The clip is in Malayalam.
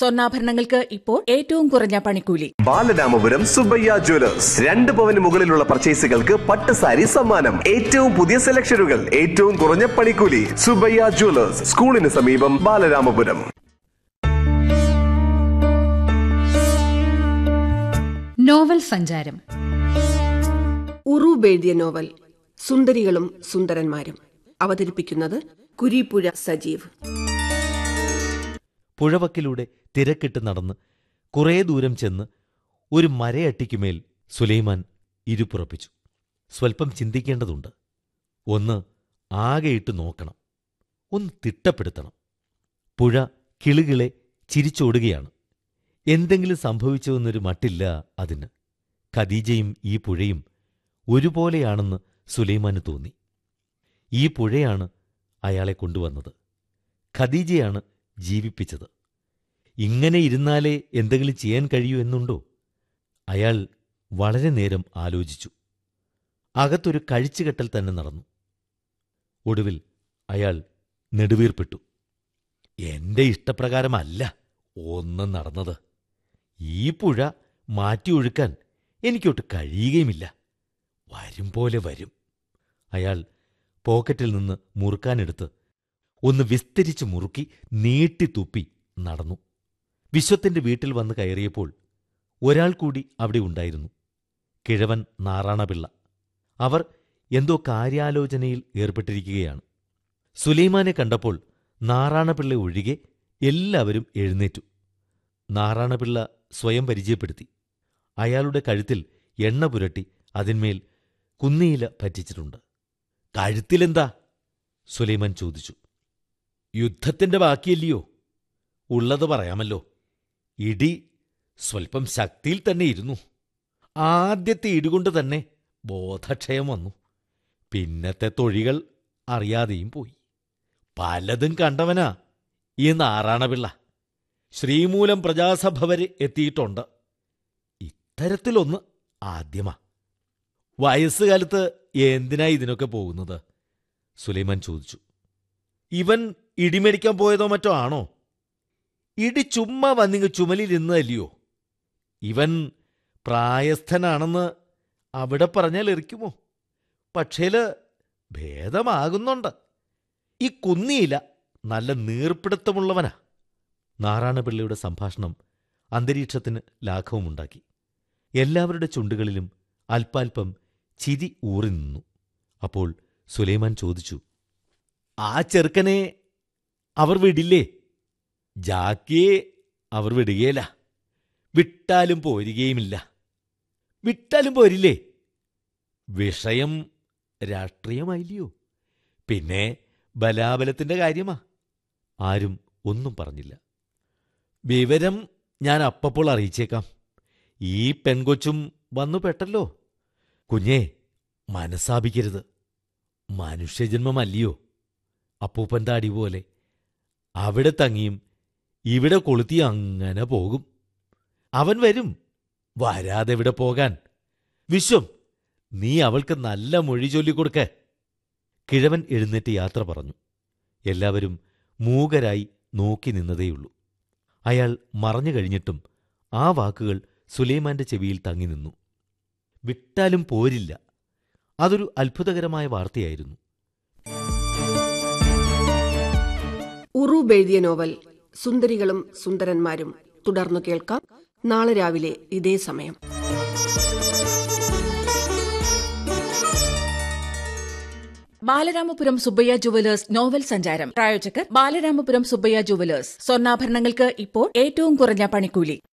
സ്വർണ്ണാഭരണങ്ങൾക്ക് ഇപ്പോൾ ഏറ്റവും കുറഞ്ഞ പണിക്കൂലി ബാലരാമപുരം സുബയ്യ ജ്വല്ലേഴ്സ് രണ്ട് പവന് മുകളിലുള്ള പർച്ചേസുകൾക്ക് പട്ട് സാരി സമ്മാനം ഏറ്റവും പുതിയ സെലക്ഷനുകൾ ഏറ്റവും കുറഞ്ഞ പണിക്കൂലി സുബയ്യ ജ്വല്ലേഴ്സ് സ്കൂളിന് സമീപം ബാലരാമപുരം നോവൽ സഞ്ചാരം ഉറൂബ് എഴുതിയ നോവൽ സുന്ദരികളും സുന്ദരന്മാരും അവതരിപ്പിക്കുന്നത് കുരീപ്പുഴ സജീവ് പുഴവക്കിലൂടെ തിരക്കിട്ട് നടന്ന് കുറേ ദൂരം ചെന്ന് ഒരു മരയട്ടിക്കുമേൽ സുലൈമാൻ ഇരുപ്പുറപ്പിച്ചു സ്വൽപ്പം ചിന്തിക്കേണ്ടതുണ്ട് ഒന്ന് ആകെയിട്ട് നോക്കണം ഒന്ന് തിട്ടപ്പെടുത്തണം പുഴ കിളുകിളെ ചിരിച്ചോടുകയാണ് എന്തെങ്കിലും സംഭവിച്ചുവെന്നൊരു മട്ടില്ല അതിന് ഖദീജയും ഈ പുഴയും ഒരുപോലെയാണെന്ന് സുലൈമാന് തോന്നി ഈ പുഴയാണ് അയാളെ കൊണ്ടുവന്നത് ഖദീജയാണ് ജീവിപ്പിച്ചത് ഇങ്ങനെ ഇരുന്നാലേ എന്തെങ്കിലും ചെയ്യാൻ കഴിയൂ എന്നുണ്ടോ അയാൾ വളരെ നേരം ആലോചിച്ചു അകത്തൊരു കഴിച്ചുകെട്ടൽ തന്നെ നടന്നു ഒടുവിൽ അയാൾ നെടുവീർപ്പെട്ടു എന്റെ ഇഷ്ടപ്രകാരമല്ല ഒന്നും നടന്നത് ഈ പുഴ മാറ്റിയൊഴുക്കാൻ എനിക്കൊട്ട് കഴിയുകയുമില്ല വരും പോലെ വരും അയാൾ പോക്കറ്റിൽ നിന്ന് മുറുക്കാനെടുത്ത് ഒന്ന് വിസ്തരിച്ച് മുറുക്കി നീട്ടിത്തുപ്പി നടന്നു വിശ്വത്തിന്റെ വീട്ടിൽ വന്ന് കയറിയപ്പോൾ ഒരാൾ കൂടി അവിടെ ഉണ്ടായിരുന്നു കിഴവൻ നാറാണപിള്ള അവർ എന്തോ കാര്യാലോചനയിൽ ഏർപ്പെട്ടിരിക്കുകയാണ് സുലൈമാനെ കണ്ടപ്പോൾ നാറാണപിള്ള ഒഴികെ എല്ലാവരും എഴുന്നേറ്റു നാറാണപിള്ള സ്വയം പരിചയപ്പെടുത്തി അയാളുടെ കഴുത്തിൽ എണ്ണ പുരട്ടി അതിന്മേൽ കുന്നിയില പറ്റിച്ചിട്ടുണ്ട് കഴുത്തിലെന്താ സുലൈമാൻ ചോദിച്ചു യുദ്ധത്തിന്റെ ബാക്കിയല്ലയോ ഉള്ളത് പറയാമല്ലോ ഇടി സ്വൽപ്പം ശക്തിയിൽ തന്നെ ഇരുന്നു ആദ്യത്തെ ഇടികൊണ്ട് തന്നെ ബോധക്ഷയം വന്നു പിന്നത്തെ തൊഴികൾ അറിയാതെയും പോയി പലതും കണ്ടവനാ ഈ നാറാണപിള്ള ശ്രീമൂലം പ്രജാസഭ വരെ എത്തിയിട്ടുണ്ട് ഇത്തരത്തിലൊന്ന് ആദ്യമാ വയസ്സുകാലത്ത് എന്തിനാ ഇതിനൊക്കെ പോകുന്നത് സുലൈമാൻ ചോദിച്ചു ഇവൻ ഇടിമേടിക്കാൻ പോയതോ മറ്റോ ആണോ ഇടി ചുമ്മാ വന്നിങ്ങ് ചുമലിരുന്നതല്ലയോ ഇവൻ പ്രായസ്ഥനാണെന്ന് അവിടെ പറഞ്ഞാൽ എറിക്കുമോ പക്ഷേല് ഭേദമാകുന്നുണ്ട് ഈ കുന്നിയില നല്ല നീർപ്പിടുത്തമുള്ളവനാ നാരായണപിള്ളയുടെ സംഭാഷണം അന്തരീക്ഷത്തിന് ലാഘവമുണ്ടാക്കി എല്ലാവരുടെ ചുണ്ടുകളിലും അല്പാൽപം ചിരി ഊറി നിന്നു അപ്പോൾ സുലൈമാൻ ചോദിച്ചു ആ ചെറുക്കനെ അവർ വിടില്ലേ ജാക്കിയെ അവർ വിടുകയില്ല വിട്ടാലും പോരുകയുമില്ല വിട്ടാലും പോരില്ലേ വിഷയം രാഷ്ട്രീയമായില്ലയോ പിന്നെ ബലാബലത്തിന്റെ കാര്യമാ ആരും ഒന്നും പറഞ്ഞില്ല വിവരം ഞാൻ അപ്പപ്പോൾ അറിയിച്ചേക്കാം ഈ പെൺകൊച്ചും വന്നു പെട്ടല്ലോ കുഞ്ഞേ മനസ്സാപിക്കരുത് മനുഷ്യജന്മമല്ലയോ അപ്പൂപ്പൻ താടി പോലെ അവിടെ തങ്ങിയും ഇവിടെ കൊളുത്തി അങ്ങനെ പോകും അവൻ വരും വരാതെ ഇവിടെ പോകാൻ വിശ്വം നീ അവൾക്ക് നല്ല മൊഴി ചൊല്ലിക്കൊടുക്ക കിഴവൻ എഴുന്നേറ്റ് യാത്ര പറഞ്ഞു എല്ലാവരും മൂകരായി നോക്കി നിന്നതേയുള്ളൂ അയാൾ മറഞ്ഞു കഴിഞ്ഞിട്ടും ആ വാക്കുകൾ സുലൈമാന്റെ ചെവിയിൽ തങ്ങി നിന്നു വിട്ടാലും പോരില്ല അതൊരു അത്ഭുതകരമായ വാർത്തയായിരുന്നു ഉറൂബ് എഴുതിയ നോവൽ സുന്ദരികളും സുന്ദരന്മാരും തുടർന്നു കേൾക്കാം നാളെ രാവിലെ ഇതേ സമയം ബാലരാമപുരം സുബ്ബയ്യ ജുവലേഴ്സ് നോവൽ സഞ്ചാരം പ്രായോജകർ ബാലരാമപുരം സുബ്ബയ്യ ജുവലേഴ്സ് സ്വർണ്ണാഭരണങ്ങൾക്ക് ഇപ്പോൾ ഏറ്റവും കുറഞ്ഞ പണിക്കൂലി